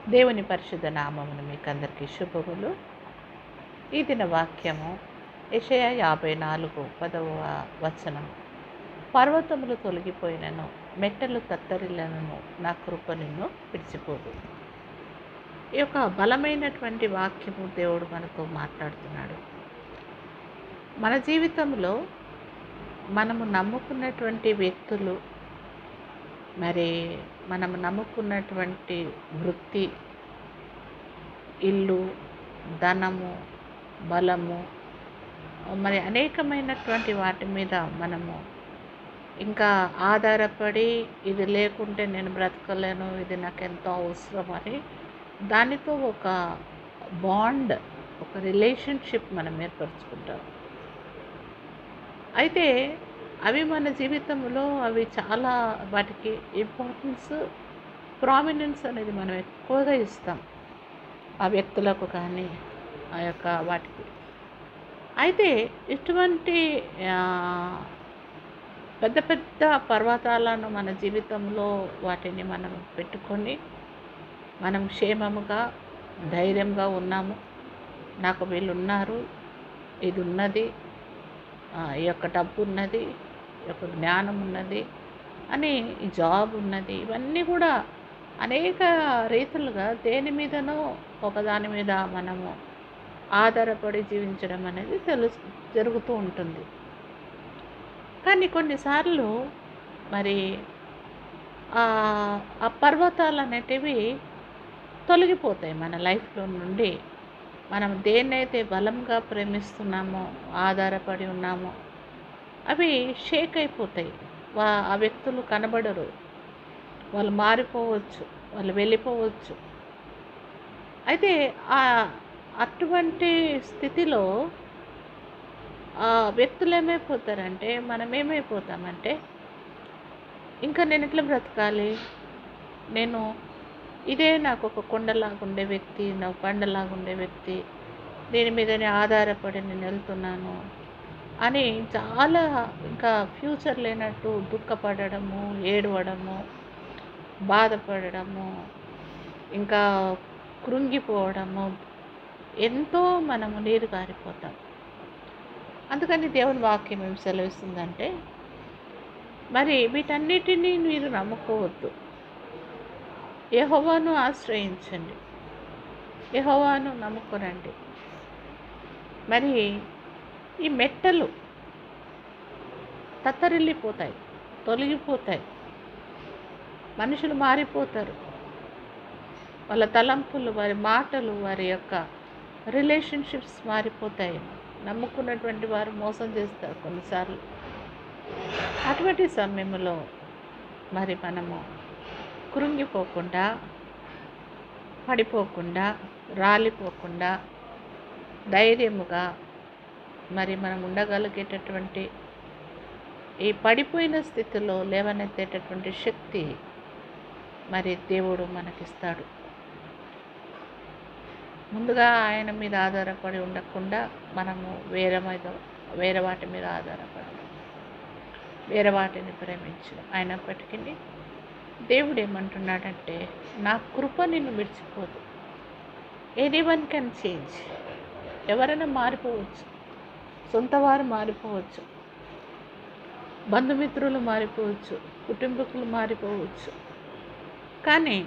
దేవుని పరిశుద్ధ నామమును మీకు అందరికీ శుభములు ఈ దిన వాక్యము యెషయా యాభై నాలుగు పదవ వచనం పర్వతములు తొలగిపోయినను మెట్టలు తత్తరిల్లను నా కృప నిన్ను విడిచిపోదు ఈ యొక్క బలమైనటువంటి వాక్యము దేవుడు మనతో మాట్లాడుతున్నాడు మన జీవితంలో మనము నమ్ముకున్నటువంటి వ్యక్తులు మరి మనము నమ్ముకున్నటువంటి వృత్తి ఇల్లు ధనము బలము మరి అనేకమైనటువంటి వాటి మీద మనము ఇంకా ఆధారపడి ఇది లేకుంటే నేను బ్రతకలేను ఇది నాకు ఎంతో అవసరం అని దానితో ఒక బాండ్ ఒక రిలేషన్షిప్ మనం ఏర్పరచుకుంటాం అయితే అవి మన జీవితంలో అవి చాలా వాటికి ఇంపార్టెన్స్ ప్రామినెన్స్ అనేది మనం ఎక్కువగా ఇస్తాం ఆ వ్యక్తులకు కానీ ఆ యొక్క వాటికి అయితే ఇటువంటి ఆ, పెద్ద పెద్ద పర్వతాలను మన జీవితంలో వాటిని మనం పెట్టుకొని మనం క్షేమముగా ధైర్యంగా ఉన్నాము నాకు వీళ్ళు ఉన్నారు ఇది ఉన్నది ఆ, ఈ యొక్క డబ్బు ఉన్నది ఈ యొక్క జ్ఞానం ఉన్నది అని ఈ జాబ్ ఉన్నది ఇవన్నీ కూడా అనేక రీతులుగా దేని మీదనో ఒకదాని మీద మనము ఆధారపడి జీవించడం అనేది తెలుసు జరుగుతూ ఉంటుంది కానీ కొన్నిసార్లు మరి ఆ ఆ పర్వతాలు అనేటివి తొలగిపోతాయి మన లైఫ్లో నుండి మనం దేన్నైతే బలంగా ప్రేమిస్తున్నామో ఆధారపడి ఉన్నామో అవి షేక్ అయిపోతాయి వా ఆ వ్యక్తులు కనబడరు వాళ్ళు మారిపోవచ్చు వాళ్ళు వెళ్ళిపోవచ్చు అయితే ఆ అటువంటి స్థితిలో ఆ వ్యక్తులు ఏమైపోతారంటే మనం ఏమైపోతామంటే ఇంకా నేను ఎట్లా బ్రతకాలి నేను ఇదే నాకు ఒక కొండలాగా ఉండే వ్యక్తి నా బండలాగా ఉండే వ్యక్తి దీని మీదనే ఆధారపడి నేను వెళ్తున్నాను అని చాలా ఇంకా ఫ్యూచర్ లేనట్టు దుఃఖపడడము ఏడవడము బాధపడడము ఇంకా కృంగిపోవడము ఎంతో మనము నీరు కారిపోతాం అందుకని దేవుని వాక్యం ఏం సెలవిస్తుందంటే మరి వీటన్నిటినీ మీరు నమ్ముకోవద్దు యెహోవాను ఆశ్రయించండి యెహోవాను నమ్ముకోనండి మరి ఈ మెట్టలు తత్తరిల్లిపోతాయి తొలగిపోతాయి మనుషులు మారిపోతారు వాళ్ళ తలంపులు వారి మాటలు వారి యొక్క రిలేషన్షిప్స్ మారిపోతాయి నమ్ముకున్నటువంటి వారు మోసం చేస్తారు కొన్నిసార్లు అటువంటి సమయంలో మరి మనము కృంగిపోకుండా పడిపోకుండా రాలిపోకుండా ధైర్యముగా మరి మనం ఉండగలిగేటటువంటి ఈ పడిపోయిన స్థితిలో లేవనెత్తేటటువంటి శక్తి మరి దేవుడు మనకిస్తాడు ముందుగా ఆయన మీద ఆధారపడి ఉండకుండా మనము వేరే మీద వేరే వాటి మీద ఆధారపడి వేరే వాటిని ప్రేమించడం అయినప్పటికీ దేవుడు ఏమంటున్నాడంటే నా కృప నిన్ను విడిచిపోదు ఎనీ వన్ కెన్ చేంజ్ ఎవరైనా మారిపోవచ్చు సొంతవారు మారిపోవచ్చు బంధుమిత్రులు మారిపోవచ్చు కుటుంబకులు మారిపోవచ్చు కానీ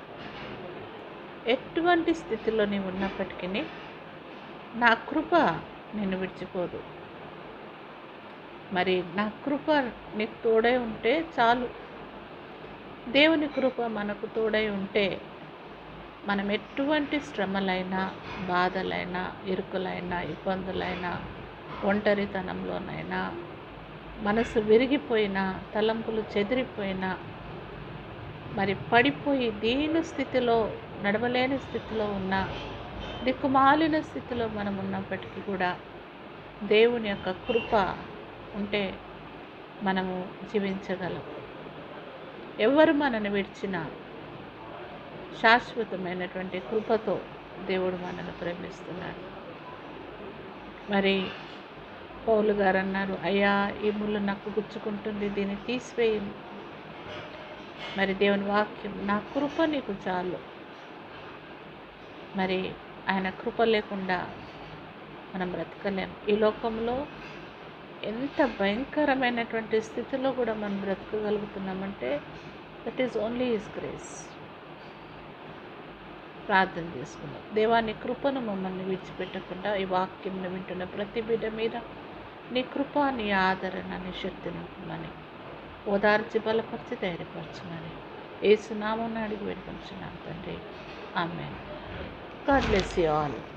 ఎటువంటి స్థితిలో నీవు ఉన్నప్పటికీ నా కృప నిన్ను విడిచిపోదు మరి నా కృప నీకు తోడై ఉంటే చాలు దేవుని కృప మనకు తోడై ఉంటే మనం ఎటువంటి శ్రమలైనా బాధలైనా ఇరుకులైనా ఇబ్బందులైనా ఒంటరితనంలోనైనా మనసు విరిగిపోయినా తలంపులు చెదిరిపోయినా మరి పడిపోయి దీని స్థితిలో నడవలేని స్థితిలో ఉన్న దిక్కుమాలిన స్థితిలో మనం ఉన్నప్పటికీ కూడా దేవుని యొక్క కృప ఉంటే మనము జీవించగలం ఎవరు మనల్ని విడిచినా శాశ్వతమైనటువంటి కృపతో దేవుడు మనల్ని ప్రేమిస్తున్నాడు మరి పౌలు గారు అన్నారు అయ్యా ఈ ముళ్ళు నాకు గుచ్చుకుంటుంది దీన్ని తీసివేయండి మరి దేవుని వాక్యం నా కృప నీకు చాలు మరి ఆయన కృప లేకుండా మనం బ్రతకలేం ఈ లోకంలో ఎంత భయంకరమైనటువంటి స్థితిలో కూడా మనం బ్రతకగలుగుతున్నామంటే that is only his grace ప్రార్థన చేసుకుందాం దేవాని కృపను మమ్మల్ని విడిచిపెట్టకుండా ఈ వాక్యంను వింటున్న ప్రతి బిడ్డ మీద నీ కృప నీ ఆదరణ నీ శక్తి నింపమని ఓదార్చి బలపరిచి ధైర్యపరచమని ఏసునామని అడిగి వెళ్ళిపోతున్నాను తండ్రి ఆమె గాడ్ బ్లెస్ యూ ఆల్